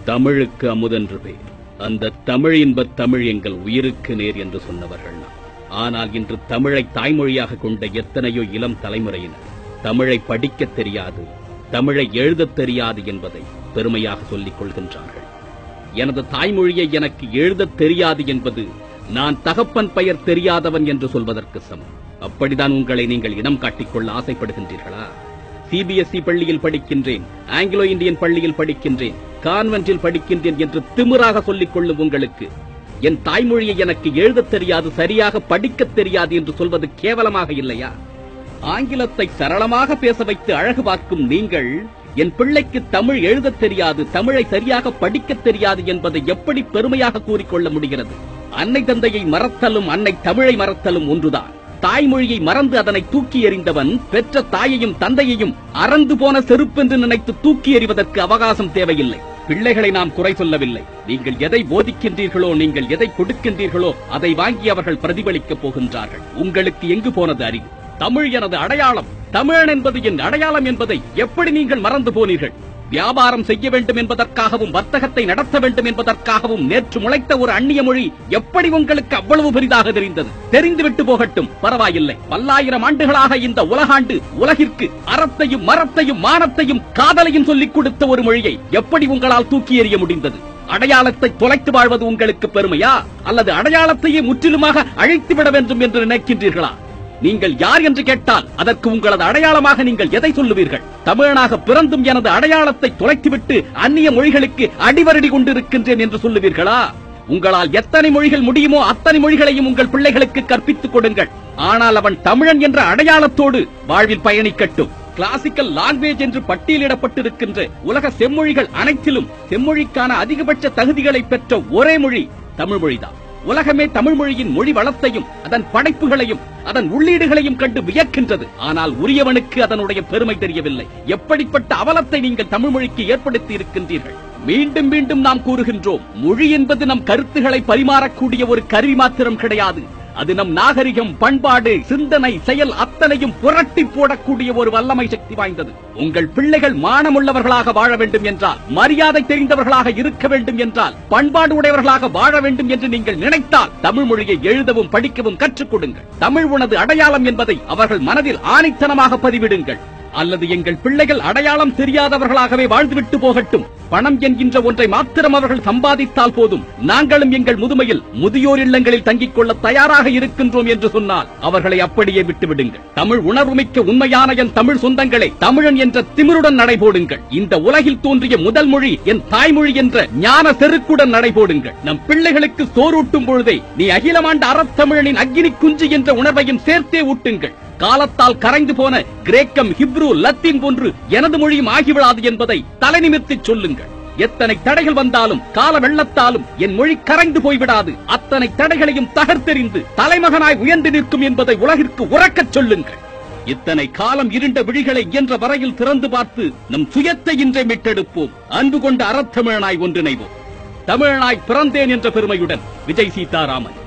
தமிழுக்கு அமுதென்று பேர் அந்த தமிழ் இன்பத் தமிழ் எங்கள் உயிருக்கு நேர் என்று சொன்னவர்கள் நாம் ஆனால் இன்று தமிழை தாய்மொழியாக கொண்ட எத்தனையோ இளம் தலைமுறையினர் தமிழை படிக்கத் தெரியாது தமிழை எழுதத் தெரியாது என்பதை பெருமையாக சொல்லிக் கொள்கின்றார்கள் எனது தாய்மொழியை எனக்கு எழுதத் தெரியாது என்பது நான் தகப்பன் பெயர் தெரியாதவன் என்று சொல்வதற்கு சமம் அப்படிதான் உங்களை நீங்கள் இனம் காட்டிக்கொள்ள ஆசைப்படுகின்றீர்களா சிபிஎஸ்இ பள்ளியில் படிக்கின்றேன் ஆங்கிலோ இந்தியன் பள்ளியில் படிக்கின்றேன் கான்வென்ட்டில் படிக்கின்றேன் என்று திமிராக சொல்லிக் கொள்ளும் உங்களுக்கு என் தாய்மொழியை எனக்கு எழுதத் தெரியாது சரியாக படிக்கத் தெரியாது என்று சொல்வது கேவலமாக இல்லையா ஆங்கிலத்தை சரளமாக பேச வைத்து அழகு பார்க்கும் நீங்கள் என் பிள்ளைக்கு தமிழ் எழுதத் தெரியாது தமிழை சரியாக படிக்கத் தெரியாது என்பதை எப்படி பெருமையாக கூறிக்கொள்ள முடிகிறது அன்னை தந்தையை மறத்தலும் அன்னை தமிழை மறத்தலும் ஒன்றுதான் தாய்மொழியை மறந்து அதனை தூக்கி எறிந்தவன் பெற்ற தாயையும் தந்தையையும் அறந்து போன செருப்பென்று நினைத்து தூக்கி எறிவதற்கு அவகாசம் தேவையில்லை பிள்ளைகளை நாம் குறை சொல்லவில்லை நீங்கள் எதை போதிக்கின்றீர்களோ நீங்கள் எதை கொடுக்கின்றீர்களோ அதை வாங்கி அவர்கள் பிரதிபலிக்கப் போகின்றார்கள் உங்களுக்கு எங்கு போனது அறிவு தமிழ் எனது அடையாளம் தமிழன் என்பது என் அடையாளம் என்பதை எப்படி நீங்கள் மறந்து போனீர்கள் வியாபாரம் செய்ய வேண்டும் என்பதற்காகவும் வர்த்தகத்தை நடத்த வேண்டும் என்பதற்காகவும் நேற்று முளைத்த ஒரு அந்நிய மொழி எப்படி உங்களுக்கு அவ்வளவு பெரிதாக தெரிந்தது தெரிந்துவிட்டு போகட்டும் பரவாயில்லை பல்லாயிரம் ஆண்டுகளாக இந்த உலகாண்டு உலகிற்கு அறத்தையும் மரத்தையும் மானத்தையும் காதலையும் சொல்லிக் கொடுத்த ஒரு மொழியை எப்படி உங்களால் தூக்கி எறிய முடிந்தது அடையாளத்தை தொலைத்து வாழ்வது உங்களுக்கு பெருமையா அல்லது அடையாளத்தையே முற்றிலுமாக அழைத்து விட வேண்டும் என்று நினைக்கின்றீர்களா நீங்கள் யார் என்று கேட்டால் அதற்கு உங்களது அடையாளமாக நீங்கள் எதை சொல்லுவீர்கள் தமிழனாக பிறந்தும் எனது அடையாளத்தை தொலைத்துவிட்டு அந்நிய மொழிகளுக்கு அடிவரடி கொண்டிருக்கின்றேன் என்று சொல்லுவீர்களா உங்களால் எத்தனை மொழிகள் முடியுமோ அத்தனை மொழிகளையும் உங்கள் பிள்ளைகளுக்கு கற்பித்துக் கொடுங்கள் ஆனால் அவன் தமிழன் என்ற அடையாளத்தோடு வாழ்வில் பயணிக்கட்டும் கிளாசிக்கல் லாங்குவேஜ் என்று பட்டியலிடப்பட்டிருக்கின்ற உலக செம்மொழிகள் அனைத்திலும் செம்மொழிக்கான அதிகபட்ச தகுதிகளை பெற்ற ஒரே மொழி தமிழ் மொழிதான் உலகமே தமிழ் மொழியின் மொழி வளத்தையும் அதன் படைப்புகளையும் அதன் உள்ளீடுகளையும் கண்டு வியக்கின்றது ஆனால் உரியவனுக்கு அதனுடைய பெருமை தெரியவில்லை எப்படிப்பட்ட அவலத்தை நீங்கள் தமிழ் மொழிக்கு ஏற்படுத்தி இருக்கின்றீர்கள் மீண்டும் மீண்டும் நாம் கூறுகின்றோம் மொழி என்பது நம் கருத்துக்களை பரிமாறக்கூடிய ஒரு கருவி மாத்திரம் கிடையாது அது நம் நாகரிகம் பண்பாடு சிந்தனை செயல் அத்தனையும் புரட்டி போடக்கூடிய ஒரு வல்லமை சக்தி வாய்ந்தது உங்கள் பிள்ளைகள் மானமுள்ளவர்களாக வாழ வேண்டும் என்றால் மரியாதை தெரிந்தவர்களாக இருக்க வேண்டும் என்றால் பண்பாடு உடையவர்களாக வாழ வேண்டும் என்று நீங்கள் நினைத்தால் தமிழ் மொழியை எழுதவும் படிக்கவும் கற்றுக் கொடுங்கள் தமிழ் உனது அடையாளம் என்பதை அவர்கள் மனதில் ஆணித்தனமாக பதிவிடுங்கள் அல்லது எங்கள் பிள்ளைகள் அடையாளம் தெரியாதவர்களாகவே வாழ்ந்துவிட்டு போகட்டும் பணம் என்கின்ற ஒன்றை மாத்திரம் அவர்கள் சம்பாதித்தால் போதும் நாங்களும் எங்கள் முதுமையில் முதியோர் இல்லங்களில் தங்கிக் கொள்ள தயாராக இருக்கின்றோம் என்று சொன்னால் அவர்களை அப்படியே விட்டுவிடுங்கள் தமிழ் உணர்வுமிக்க உண்மையான என் தமிழ் சொந்தங்களை தமிழன் என்ற திமிருடன் நடைபோடுங்கள் இந்த உலகில் தோன்றிய முதல் மொழி என் தாய்மொழி என்ற ஞான செருக்குடன் நடைபோடுங்கள் நம் பிள்ளைகளுக்கு சோறூட்டும் பொழுதே நீ அகிலமாண்ட அறத்தமிழனின் அக்கினி குஞ்சு என்ற உணர்வையும் சேர்த்தே ஊட்டுங்கள் காலத்தால் கரைந்து போன கிரேக்கம் ஹிப்ரு லத்தீன் போன்று எனது மொழியும் ஆகிவிடாது என்பதை தலைநிமிர்த்திச் சொல்லுங்கள் எத்தனை தடைகள் வந்தாலும் கால வெள்ளத்தாலும் என் மொழி கரைந்து போய்விடாது அத்தனை தடைகளையும் தகர்த்தெறிந்து தலைமகனாய் உயர்ந்து நிற்கும் என்பதை உலகிற்கு உறக்கச் சொல்லுங்கள் இத்தனை காலம் இருண்ட விழிகளை இயன்ற வரையில் திறந்து பார்த்து நம் சுயத்தை இன்றே மீட்டெடுப்போம் அன்பு கொண்ட அறத்தமிழனாய் ஒன்றிணைவோம் தமிழனாய் பிறந்தேன் என்ற பெருமையுடன் விஜய் சீதாராமன்